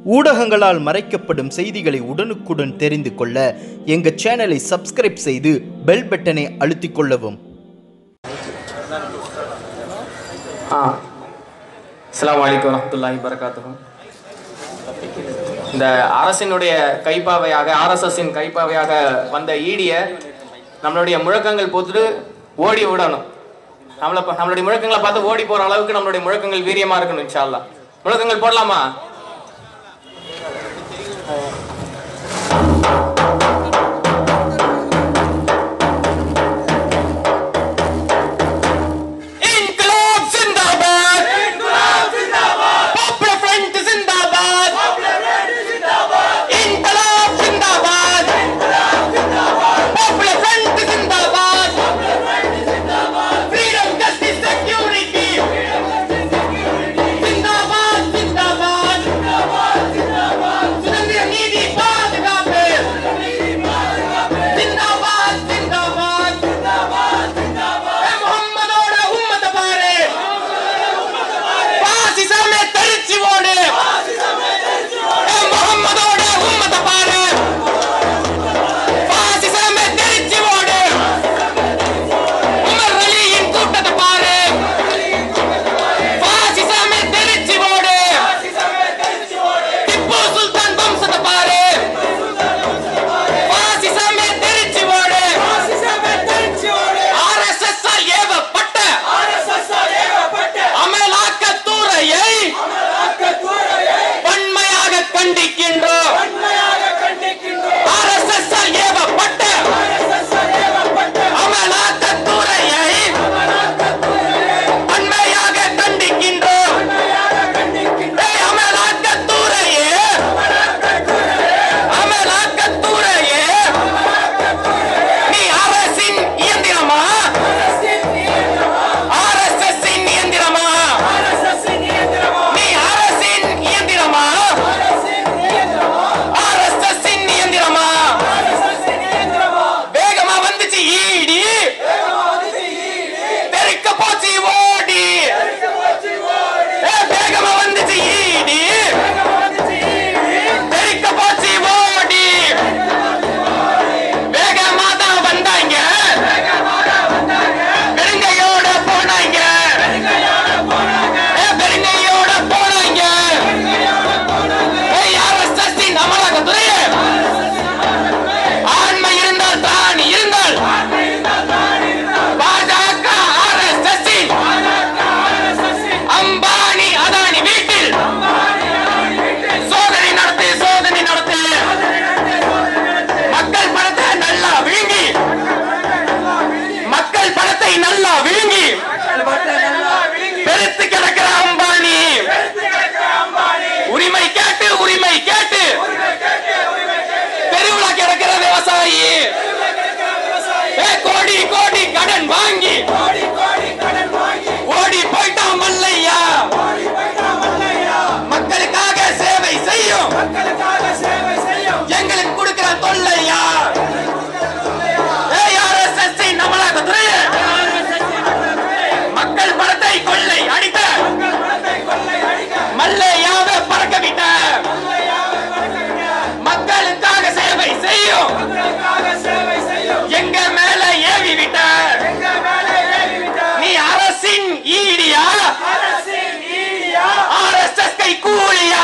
ஊடகங்களால் மறைக்கப்படும் செய்திகளை உடனுக்குடன் தெரிந்து கொள்ள எங்கள் சேனலை சப்ஸ்கிரைப் செய்து பெல் பட்டனை அழுத்திக் கொள்ளவும் ஆ அஸ்ஸலாமு அலைக்கும் வரஹ்மத்துல்லாஹி வரகாத்துஹும் இந்த அரசினுடைய கைப்பாவையாக ஆர்எஸ்எஸ்ஸின் கைப்பாவையாக வந்த ஈடிய நம்மளுடைய முழக்கங்கள் போட்டுட்டு ஓடி விடணும் நம்மள பா- நம்மளுடைய முழக்கங்களை பார்த்து ஓடி போற அளவுக்கு நம்மளுடைய முழக்கங்கள் வீரியமா இருக்கணும் இன்ஷா அல்லாஹ் முழக்கங்கள் போடலாமா इनकलाब जिंदाबाद इनकलाब जिंदाबाद पॉपुलर फ्रंट जिंदाबाद पॉपुलर फ्रंट जिंदाबाद इनकलाब जिंदाबाद इनकलाब जिंदाबाद पॉपुलर फ्रंट जिंदाबाद पॉपुलर फ्रंट जिंदाबाद फ्रीडम जस्टिस सिक्योरिटी जिंदाबाद जिंदाबाद जिंदाबाद जिंदाबाद சுதந்திர நீதி பாதுகாப்பு जिंदाबाद जिंदाबाद जिंदाबाद जिंदाबाद முகம்மதோட உம்மத பாரு பாசிசமே தெரிச்சு ஓடு ஏ முகம்மதோட உம்மத பாரு பாசிசமே தெரிச்சு ஓடு உமர் அலியின் கூட்டத்தை பாரு பாசிசமே தெரிச்சு ஓடு திப்பு சுல்தான் வம்சத்தை பாரு பாசிசமே தெரிச்சு ஓடு RSS ஆல் ஏவப்பட்ட அமலாக்கத்துறையை வன்மையாக கண்டிக்கின்றோம் RSS ஆல் ஏவப்பட்ட அமலாக்கத்துறையை வன்மையாக கண்டிக்கின்றோம் ஏய், அமலாக்கத்துறையே அமலாக்கத்துறையே நீ அரசின் இயந்திரமா RSS இன் இயந்திரமா நீ அரசின் இயந்திரமா RSS இன் இயந்திரமா வேகமா வந்துச்சு ஈடி தெறிக்க போச்சு ஓடி ஏ, வேகமா வந்துச்சு ஈடி தெறிக்க போச்சு ஓடி வேகமா தான் வந்தாங்க பெருங்கையோட போனாங்க ஏ, பெருங்கையோட போனாங்க ஏய், RSS இன் அமலாக்கத்துறையே ஆண்மை இருந்தால் தான் இருந்தால் பாஜக RSS இன் அம்பானி அதானி வீட்டில் சோதனை நடத்து சோதனை நடத்து மக்கள் பணத்தை நல்லா விழுங்கி மக்கள் பணத்தை நல்லா விழுங்கி பெருத்து கிடக்கிற அம்பானி உரிமை கேட்டு உரிமை கேட்டு தெருவுல கிடக்கிற விவசாயி ஏ, கோடி கோடி கடன் வாங்கி ஓடி போயிட்டான் மல்லையா மக்களுக்காக சேவை செய்யும் எங்களுக்கு கொடுக்கிற தொல்லையா ஏய், RSS இன் அமலாக்கத்துறையே, மக்கள் பணத்தை கொள்ளை அடித்த மல்லையாவை பறக்க விட்ட மக்களுக்காக சேவை செய்யும் எங்க மேல ஏவி விட்ட நீ அரசின் ஈடியா ஆர்எஸ்எஸ் கை கூலியா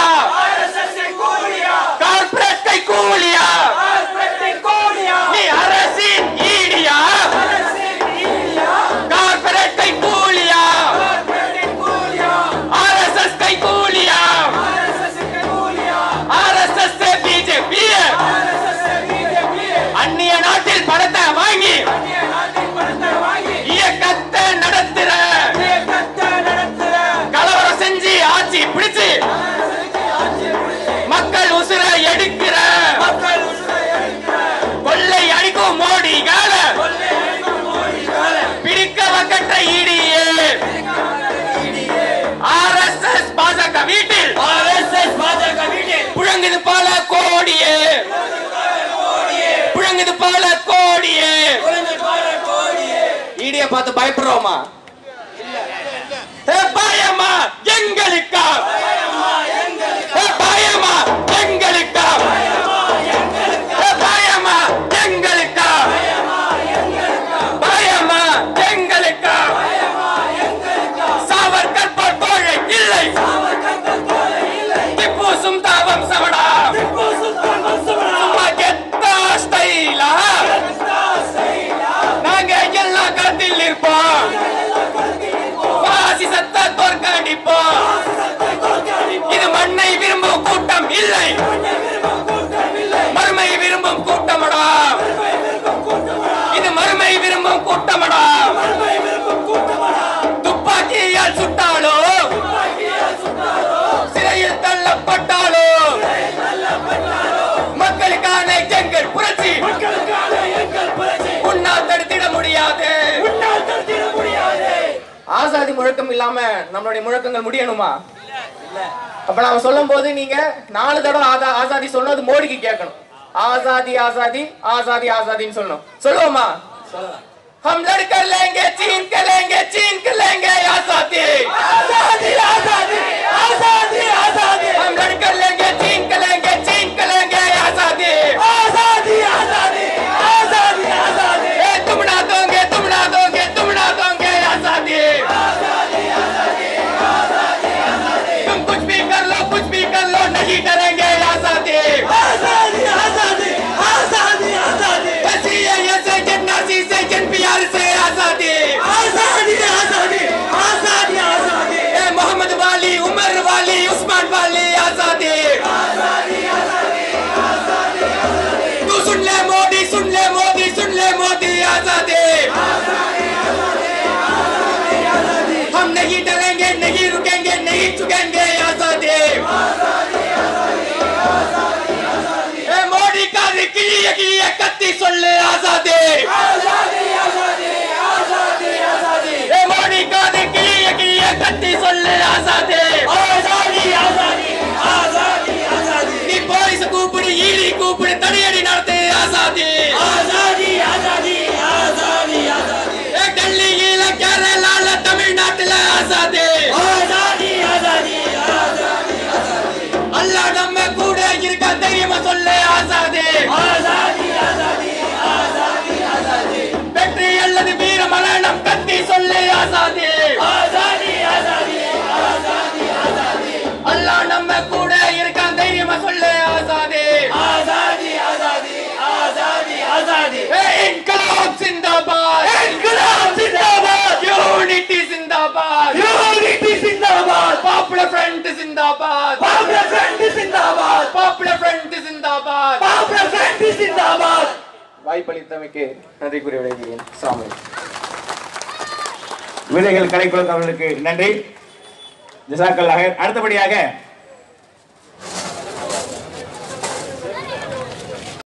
கார்ப்பரேட் கை கூலியா நீ அரசின் ஈடியா கார்ப்பரேட் கை கூலியா ஆர்எஸ்எஸ் கை கூலியா ஆர்எஸ்எஸ் பிஜேபி அந்நிய நாட்டில் பணத்தை வாங்கி இயக்கத்தை நடத்துற கலவரம் செஞ்சு ஆட்சி பிடிச்சு மக்கள் உசுர எடுக்கிற கொள்ளை அடிக்கும் மோடி கால பிடிக்க வக்கற்ற இடியே ஆர்எஸ்எஸ் பாஜக வீட்டில் புழங்குது போல கோடியே புழங்குது போல கோடியே ஈடிய பார்த்து பயப்படுறோமா ஏ, பயமா எங்களுக்கா ஏ, பயமா தள்ளப்பட்டாலும் மக்களுக்கான எங்கள் புரட்சி உன்னால் தடுத்திட முடியாது ஆசாதி முழக்கம் இல்லாம நம்மளுடைய முழக்கங்கள் முடியணுமா அப்ப நாம சொல்லும் போது நீங்க நாலு தடவை ஆதா- ஆசாதி சொன்னது மோடிக்கு கேட்கணும் ஆசாதி ஆசாதி ஆசாதி ஆசாதின்னு சொல்லணும் சொல்லுவோமா हम लड़ कर लेंगे चीन के लेंगे चीन के लेंगे आजादी आजादी आजादी आजादी आजादी हम लड़ कर लेंगे चीन के लेंगे चीन के लेंगे आजादी आजादी आजादी आजादी आजादी ए तुम ना दोगे तुम ना दोगे तुम ना दोगे आजादी तुम कुछ भी कर लो कुछ भी कर लो नहीं डरेंगे आजादी आजादी आजादी आजादी आजादी ऐसी है ऐसे जन्नासी से जन प्यार से आजादी आजादी आजादी आजादी आजादी ए मोहम्मद वाली उमर वाली उस्मान वाली आजादी आजादी आजादी तू सुन ले मोदी सुन ले मोदी सुन ले मोदी आजादी हम नहीं डरेंगे नहीं रुकेंगे नहीं चुकेंगे आजादी ए मोदी का की की कत्ती सुन ले आजादी ए मोदी का की की कत्ती सुन ले आजादी நீ போலீஸ் கூப்பிடு ஈடி கூப்பிடு தடியடி நடத்து ஆசாதி ஏ டெல்லியில கேரளால தமிழ்நாட்டுல ஆசாதி அல்லா நம்ம கூட இருக்க தைரியமா சொல்லு ஆசாதி வெற்றி அல்லது வீர மரணம் கத்தி சொல்லு ஆசாதி அல்லா நம்ம கூட இருக்க தைரியமா சொல்லு ஆசாதி ஏ இன்கலாப் சிந்தாபாத் இன்கலாப் சிந்தாபாத் யூனிட்டி சிந்தாபாத் யூனிட்டி சிந்தாபாத் பாப்புலர் ஃப்ரண்ட் சிந்தாபாத் பாப்புலர் ஃப்ரண்ட் சிந்தாபாத் பாப்புலர் ஃப்ரண்ட் சிந்தாபாத் பாப்புலர் ஃப்ரண்ட் சிந்தாபாத் வாய்ப்பளித்தமைக்கு நன்றி கூறி விடைகிறேன் சாமி விதைகள் கலைக்குழு அவர்களுக்கு நன்றி ஜசாக்கல்லாக அடுத்தபடியாக